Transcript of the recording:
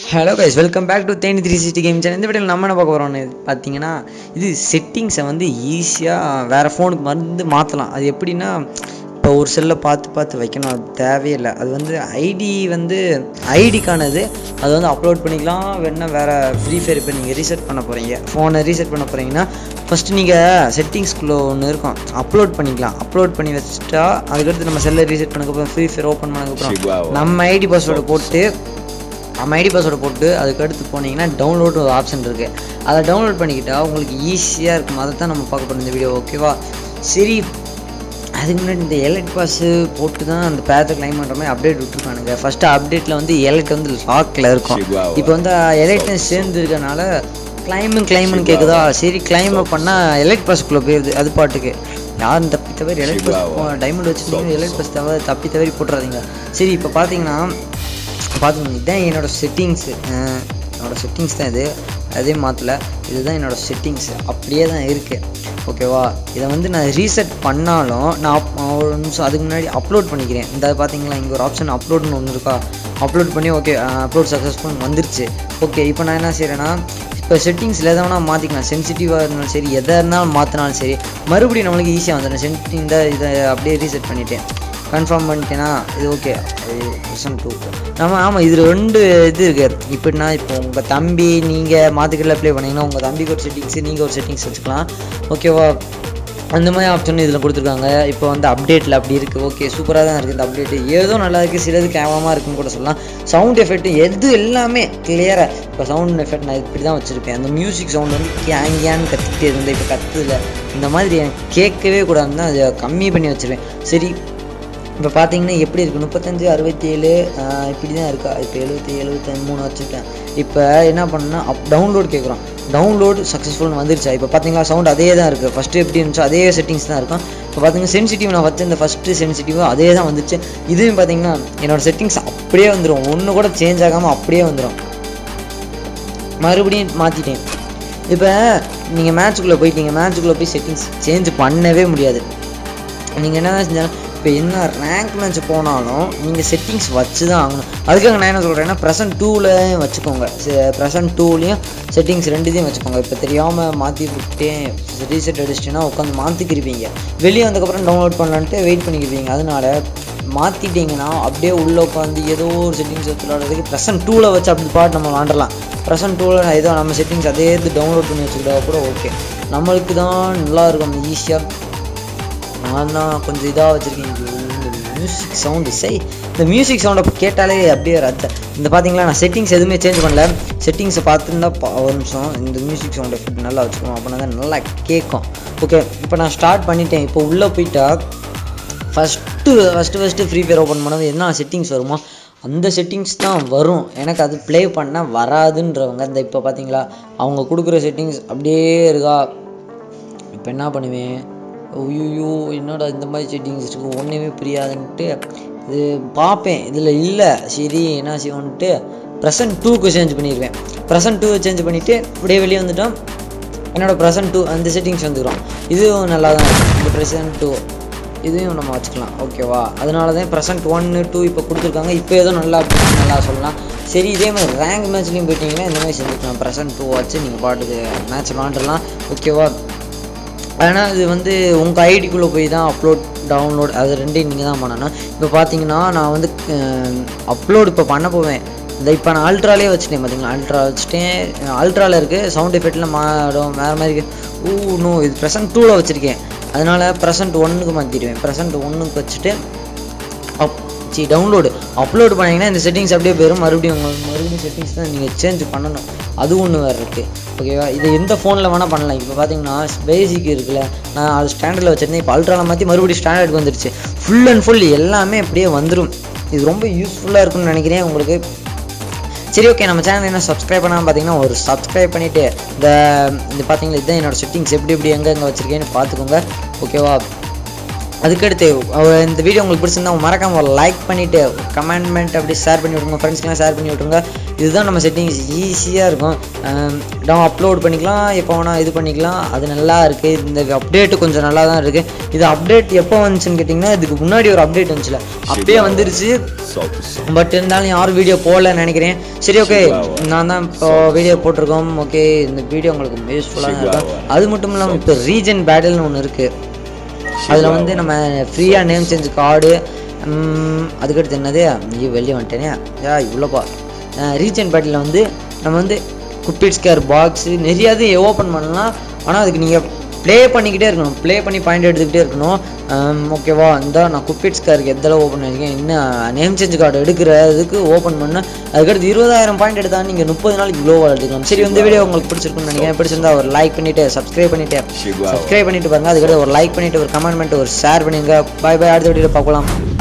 Hello guys welcome back to Theni three sixty game channel இந்த வீடியோவில் நம்ம என்ன பார்க்க போகிறோம்னு பார்த்தீங்கன்னா இது செட்டிங்ஸை வந்து ஈஸியாக வேறு ஃபோனுக்கு வந்து மாற்றலாம் அது எப்படின்னா இப்போ ஒரு செல்லை பார்த்து பார்த்து வைக்கணும் அது தேவையில்லை அது வந்து ஐடி வந்து ஐடிக்கானது அது வந்து அப்லோட் பண்ணிக்கலாம் வேணா வேறு ஃப்ரீ ஃபயர் இப்போ நீங்கள் ரீசெட் பண்ண போகிறீங்க ஃபோனை ரீசெட் பண்ண போகிறீங்கன்னா ஃபஸ்ட்டு நீங்கள் செட்டிங்ஸ்குள்ளே ஒன்று இருக்கும் அப்லோட் பண்ணிக்கலாம் அப்லோட் பண்ணி வச்சுட்டா அதுக்கடுத்து நம்ம செல்லை ரீசெட் பண்ணக்கப்புறம் ஃப்ரீ ஃபயர் ஓப்பன் பண்ணக்கப்புறம் நம்ம ஐடி பாஸ்வேர்டை போட்டு நம்ம ஐடி பாஸ்வேர்டை போட்டு அதுக்கு அடுத்து போனீங்கன்னா டவுன்லோட் ஒரு ஆப்ஷன் இருக்குது அதை டவுன்லோட் பண்ணிக்கிட்டா உங்களுக்கு ஈஸியாக இருக்கும் அதை தான் நம்ம பார்க்க போகிறோம் இந்த வீடியோ ஓகேவா சரி அதுக்கு முன்னாடி இந்த எலைட் பாஸு போட்டு தான் அந்த பேத்தை கிளைம் பண்ணுற மாதிரி அப்டேட் விட்டுருக்கானுங்க ஃபஸ்ட்டு அப்டேட்டில் வந்து எலைட் வந்து லாக்கில் இருக்கும் இப்போ வந்து எலைட்டும் சேர்ந்து இருக்கனால கிளைமும் கிளைம்னு கேட்குதா சரி கிளைம் பண்ணால் எலைட் பாஸ்க்குள்ளே போயிடுது அது பாட்டுக்கு யாரும் தப்பி தவறி எலைட் பாஸ் டைமண்ட் வச்சுருந்தீங்க எலைட் பாஸ் தவிர தப்பி தவறி போட்டுறாதீங்க சரி இப்போ பார்த்தீங்கன்னா பார்த்துக்கோங்க இதுதான் என்னோடய செட்டிங்ஸு என்னோடய செட்டிங்ஸ் தான் இது அதே மாற்றல இதுதான் என்னோடய செட்டிங்ஸு அப்படியே தான் இருக்குது ஓகேவா இதை வந்து நான் ரீசெட் பண்ணாலும் நான் அப்- ஒரு நிமிஷம் அதுக்கு முன்னாடி அப்லோட் பண்ணிக்கிறேன் இந்த பார்த்தீங்களா இங்கே ஒரு ஆப்ஷன் அப்லோட்னு ஒன்று இருக்கா அப்லோட் பண்ணி ஓகே அப்லோட் சக்ஸஸ்ஃபுல் வந்துருச்சு ஓகே இப்போ நான் என்ன செய்கிறேன்னா இப்போ செட்டிங்ஸில் எதை வேணால் மாற்றிக்கலாம் சென்சிட்டிவாக இருந்தாலும் சரி எதை இருந்தாலும் மாற்றினாலும் சரி மறுபடியும் நம்மளுக்கு ஈஸியாக வந்துடும் சென்ட் இந்த இதை அப்படியே ரீசெட் பண்ணிட்டேன் கன்ஃபார்ம் பண்ணிட்டேன்னா இது ஓகே பர்சன் டூ நம்ம ஆமாம் இதில் ரெண்டு இது இருக்குது இப்படின்னா இப்போ உங்கள் தம்பி நீங்கள் மாற்றிக்கல ப்ளே பண்ணீங்கன்னா உங்கள் தம்பிக்கு ஒரு செட்டிங்ஸ் நீங்கள் ஒரு செட்டிங்ஸ் வச்சுக்கலாம் ஓகேவா அந்த மாதிரி ஆப்ஷன் இதில் கொடுத்துருக்காங்க இப்போ வந்து அப்டேட்டில் அப்படி இருக்குது ஓகே சூப்பராக தான் இருக்குது இந்த அப்டேட்டு ஏதோ நல்லா இருக்குது சிலது கேவலமாக இருக்குன்னு கூட சொல்லலாம் சவுண்ட் எஃபெக்ட் எது எல்லாமே கிளியராக இப்போ சவுண்ட் எஃபெக்ட் நான் இப்படி தான் வச்சுருப்பேன் அந்த மியூசிக் சவுண்ட் வந்து கேங் கேன்னு கத்திட்டே இருந்தேன் இப்போ கத்துதில்ல இந்த மாதிரி எனக்கு கேட்கவே கூடாதுன்னு தான் அதை கம்மி பண்ணி வச்சிருவேன் சரி இப்போ பார்த்தீங்கன்னா எப்படி இருக்குது முப்பத்தஞ்சு அறுபத்தி ஏழு இப்படி தான் இருக்கா இப்போ எழுபத்தி எழுபத்தி மூணு வச்சுருக்கேன் இப்போ என்ன பண்ணேன்னா அப் டவுன்லோட் கேட்குறோம் டவுன்லோட் சக்ஸஸ்ஃபுல்னு வந்துருச்சா இப்போ பார்த்தீங்களா சவுண்ட் அதே தான் இருக்குது ஃபஸ்ட்டு எப்படி இருந்துச்சோ அதே செட்டிங்ஸ் தான் இருக்கும் இப்போ பார்த்தீங்கன்னா சென்சிட்டிவ் நான் வச்சு இந்த ஃபஸ்ட்டு சென்சிட்டிவ் அதே தான் வந்துச்சு இதுவும் பார்த்தீங்கன்னா என்னோடய செட்டிங்ஸ் அப்படியே வந்துடும் ஒன்று கூட சேஞ்ச் ஆகாமல் அப்படியே வந்துடும் மறுபடியும் மாற்றிட்டேன் இப்போ நீங்கள் மேட்ச்சுக்குள்ளே போயிட்டீங்க மேட்ச்சுக்குள்ளே போய் செட்டிங்ஸ் சேஞ்ச் பண்ணவே முடியாது நீங்கள் என்ன செஞ்சாலும் இப்போ என்ன ரேங்க் மேட்ச் போனாலும் நீங்கள் செட்டிங்ஸ் வச்சு தான் ஆகணும் அதுக்காக நான் என்ன சொல்கிறேன்னா ப்ரெசன்ட் டூலையும் வச்சுக்கோங்க ப்ரெசன்ட் டூலையும் செட்டிங்ஸ் ரெண்டுத்தையும் வச்சுக்கோங்க இப்போ தெரியாமல் மாற்றி விட்டேன் ரீசெட் அடிச்சிட்டேன்னா உட்காந்து மாற்றிக்கிருப்பீங்க வெளியே வந்ததுக்கப்புறம் டவுன்லோட் பண்ணலான்ட்டு வெயிட் பண்ணிக்கிருப்பீங்க அதனால மாற்றிட்டீங்கன்னா அப்படியே உள்ளே உட்காந்து ஏதோ ஒரு செட்டிங்ஸ் வச்சு விளாடுறதுக்கு ப்ரெசன்ட் டூவில் வச்சு அப்படி பாட்டு நம்ம விளாண்டலாம் ப்ரெசன்ட் டூவில் ஏதோ நம்ம செட்டிங்ஸ் அதே இது டவுன்லோட் பண்ணி வச்சுக்கிட்டா கூட ஓகே நம்மளுக்கு தான் நல்லா இருக்கும் ஈஸியாக நான் தான் கொஞ்சம் இதாக வச்சுருக்கேன் இந்த மியூசிக் சவுண்டு சை இந்த மியூசிக் சவுண்டை கேட்டாலே அப்படியே ரத்த இந்த பார்த்தீங்களா நான் செட்டிங்ஸ் எதுவுமே சேஞ்ச் பண்ணல செட்டிங்ஸை பார்த்துருந்தா பா- ஒரு நிமிஷம் இந்த மியூசிக் சவுண்ட் எஃபெக்ட் நல்லா வச்சுக்கணும் அப்படின்னா தான் நல்லா கேட்கும் ஓகே இப்போ நான் ஸ்டார்ட் பண்ணிட்டேன் இப்போ உள்ளே போயிட்டா first first first free fire open பண்ணது என்ன செட்டிங்ஸ் வருமோ அந்த செட்டிங்ஸ் தான் வரும் எனக்கு அது ப்ளே பண்ணால் வராதுன்றவங்க இந்த இப்போ பார்த்தீங்களா அவங்க கொடுக்குற செட்டிங்ஸ் அப்படியே இருக்கா இப்போ என்ன பண்ணுவேன் ஐயோ என்னடா இந்த மாதிரி செட்டிங்ஸ் இருக்குது ஒன்றுமே புரியாதுன்ட்டு இது பார்ப்பேன் இதில் இல்லை சரி என்ன செய்வோன்ட்டு ப்ரெசன்ட் டூக்கு சேஞ்ச் பண்ணிடுவேன் ப்ரெசன்ட் டூ சேஞ்ச் பண்ணிவிட்டு அப்படியே வெளியே வந்துட்டோம் என்னோட ப்ரெசன்ட் டூ அந்த செட்டிங்ஸ் வந்துக்கிறோம் இதுவும் நல்லா தான் இருக்கும் இந்த ப்ரெசன்ட் டூ இதையும் நம்ம வச்சுக்கலாம் ஓகேவா அதனால தான் ப்ரெசன்ட் ஒன்று டூ இப்போ கொடுத்துருக்காங்க இப்போ ஏதோ நல்லா அப்படின்னு நல்லா சொல்லலாம் சரி இதே மாதிரி ரேங்க் மேட்ச்லேயும் போயிட்டீங்கன்னா இந்த மாதிரி செஞ்சுக்கலாம் ப்ரெசன்ட் டூ வச்சு நீங்கள் பாட்டுக்கு மேட்ச் விளாண்டுலாம் ஓகேவா ஆனால் இது வந்து உங்கள் ஐடிக்குள்ளே போய் தான் அப்லோட் டவுன்லோட் அது ரெண்டையும் நீங்கள் தான் பண்ணணும் இப்போ பார்த்தீங்கன்னா நான் வந்து அப்லோட் இப்போ பண்ண போவேன் இந்த இப்போ நான் அல்ட்ராலே வச்சுட்டேன் பார்த்தீங்களா அல்ட்ரா வச்சுட்டேன் அல்ட்ராவில் இருக்குது சவுண்ட் எஃபெக்ட்டில் மாறும் வேறு மாதிரி இருக்கு. ஊ நோ இது ப்ரெசன்ட் டூவில் வச்சுருக்கேன் அதனால் ப்ரெசன்ட் ஒன்றுக்கு மாற்றிடுவேன் ப்ரெசன்ட் ஒன்றுக்கு வச்சுட்டு அப் சி டவுன்லோடு அப்லோட் பண்ணீங்கன்னா இந்த செட்டிங்ஸ் அப்படியே போயிடும் மறுபடியும் உங்களுக்கு மறுபடியும் செட்டிங்ஸ் தான் நீங்கள் சேஞ்ச் பண்ணணும் அது ஒன்று வேறு இருக்குது ஓகேவா இது எந்த ஃபோனில் வேணால் பண்ணலாம் இப்போ பார்த்தீங்கன்னா பேசிக் இருக்குல்ல நான் அது ஸ்டாண்டர்டில் வச்சுருந்தேன் இப்போ அல்ட்ராவில் மாற்றி மறுபடியும் ஸ்டாண்டர்டுக்கு வந்துருச்சு ஃபுல் அண்ட் ஃபுல் எல்லாமே அப்படியே வந்துடும் இது ரொம்ப யூஸ்ஃபுல்லாக இருக்கும்னு நினைக்கிறேன் உங்களுக்கு சரி ஓகே நம்ம சேனல் என்ன சப்ஸ்கிரைப் பண்ணாமல் பார்த்தீங்கன்னா ஒரு சப்ஸ்கிரைப் பண்ணிவிட்டு இந்த இந்த பார்த்தீங்களா இதுதான் என்னோட செட்டிங்ஸ் எப்படி எப்படி எங்கே எங்கே வச்சுருக்கேன்னு பார்த்துக்கோங்க ஓகேவா அதுக்கடுத்து அவ- இந்த வீடியோ உங்களுக்கு பிடிச்சிருந்தா மறக்காம ஒரு லைக் பண்ணிவிட்டு கமெண்ட்மெண்ட் அப்படி ஷேர் பண்ணி விட்ருங்க ஃப்ரெண்ட்ஸ்க்கெலாம் ஷேர் பண்ணி விட்ருங்க இதுதான் நம்ம செட்டிங்ஸ் ஈஸியாக இருக்கும் நம்ம அப்லோட் பண்ணிக்கலாம் எப்போ வேணால் இது பண்ணிக்கலாம் அது நல்லா இருக்குது இந்த அப்டேட்டு கொஞ்சம் நல்லா தான் இருக்குது இது அப்டேட் எப்போ வந்துச்சுன்னு கேட்டிங்கன்னா இதுக்கு முன்னாடி ஒரு அப்டேட் வந்துச்சுல அப்பயே வந்துருச்சு Solta o som. பட் இருந்தாலும் யாரும் வீடியோ போடலன்னு நினைக்கிறேன் சரி ஓகே நான் தான் இப்போ வீடியோ போட்டிருக்கோம் ஓகே இந்த வீடியோ உங்களுக்கு யூஸ்ஃபுல்லாக இருக்கும் அது மட்டும் இல்லாமல் இப்போ ரீஜன் பேட்டில்னு ஒன்று இருக்குது அதில் வந்து நம்ம ஃப்ரீயாக நேம் சேஞ்ச் கார்டு அதுக்கடுத்து என்னது ஐயோ வெளியே வந்துட்டேனே யா இவ்வளோப்பா ரீஜன் பேட்டில் வந்து நம்ம வந்து குப்பிட் ஸ்கேர் பாக்ஸு நிறைய இது ஓப்பன் பண்ணலாம் ஆனால் அதுக்கு நீங்கள் ப்ளே பண்ணிக்கிட்டே இருக்கணும் ப்ளே பண்ணி பாயிண்ட் எடுத்துக்கிட்டே இருக்கணும் ஆம், ஓகேவா இந்த நான் குப்பிட் ஸ்கேருக்கு எதெல்லாம் ஓப்பன் பண்ணியிருக்கேன் இன்னும் நேம் சேஞ்ச் கார்டு எடுக்கிறதுக்கு ஓப்பன் பண்ண அதுக்கடுத்து இருபதாயிரம் பாயிண்ட் எடுத்தா நீங்கள் முப்பது நாளைக்கு க்ளோவாக எடுத்துக்கலாம் சரி இந்த வீடியோ உங்களுக்கு பிடிச்சிருக்குன்னு நினைக்கிறேன் பிடிச்சிருந்தா ஒரு லைக் பண்ணிவிட்டு சப்ஸ்கிரைப் பண்ணிவிட்டு Chegou a hora. சப்ஸ்கிரைப் பண்ணிட்டு பாருங்க அதுக்கடுத்து ஒரு லைக் பண்ணிட்டு ஒரு கமெண்ட் பண்ணிட்டு ஒரு ஷேர் பண்ணிருங்க பை பை அடுத்த வீடியோ பார்க்கலாம்